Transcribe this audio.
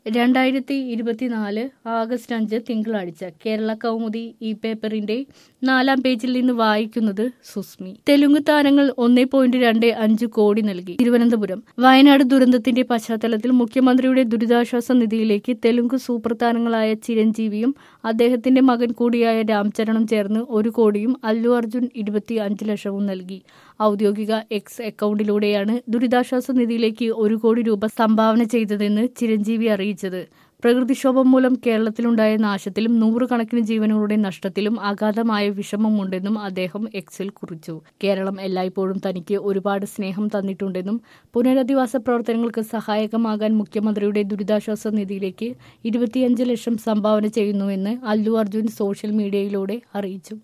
രണ്ടായിരത്തി ഇരുപത്തിനാല് ആഗസ്റ്റ് അഞ്ച് തിങ്കളാഴ്ച കേരള കൗമുദി ഈ പേപ്പറിന്റെ നാലാം പേജിൽ നിന്ന് വായിക്കുന്നത് സുസ്മി തെലുങ്ക് താരങ്ങൾ ഒന്നേ പോയിന്റ് രണ്ട് അഞ്ച് കോടി നൽകി തിരുവനന്തപുരം വയനാട് ദുരന്തത്തിന്റെ പശ്ചാത്തലത്തിൽ മുഖ്യമന്ത്രിയുടെ ദുരിതാശ്വാസ നിധിയിലേക്ക് തെലുങ്ക് സൂപ്പർ താരങ്ങളായ ചിരഞ്ജീവിയും അദ്ദേഹത്തിന്റെ മകൻ കൂടിയായ രാംചരണം ചേർന്ന് ഒരു കോടിയും അല്ലു അർജുൻ ഇരുപത്തി അഞ്ച് ലക്ഷവും നൽകി ഔദ്യോഗിക എക്സ് അക്കൗണ്ടിലൂടെയാണ് ദുരിതാശ്വാസ നിധിയിലേക്ക് ഒരു കോടി രൂപ സംഭാവന ചെയ്തതെന്ന് ചിരഞ്ജീവി അറിയിച്ചത് പ്രകൃതിക്ഷോഭം മൂലം കേരളത്തിലുണ്ടായ നാശത്തിലും നൂറുകണക്കിന് ജീവനുകളുടെ നഷ്ടത്തിലും അഗാധമായ വിഷമമുണ്ടെന്നും അദ്ദേഹം എക്സിൽ കുറിച്ചു കേരളം എല്ലായ്പ്പോഴും തനിക്ക് ഒരുപാട് സ്നേഹം തന്നിട്ടുണ്ടെന്നും പുനരധിവാസ പ്രവർത്തനങ്ങൾക്ക് സഹായകമാകാൻ മുഖ്യമന്ത്രിയുടെ ദുരിതാശ്വാസ നിധിയിലേക്ക് ഇരുപത്തിയഞ്ച് ലക്ഷം സംഭാവന ചെയ്യുന്നുവെന്ന് അല്ലു അർജുൻ സോഷ്യൽ മീഡിയയിലൂടെ അറിയിച്ചു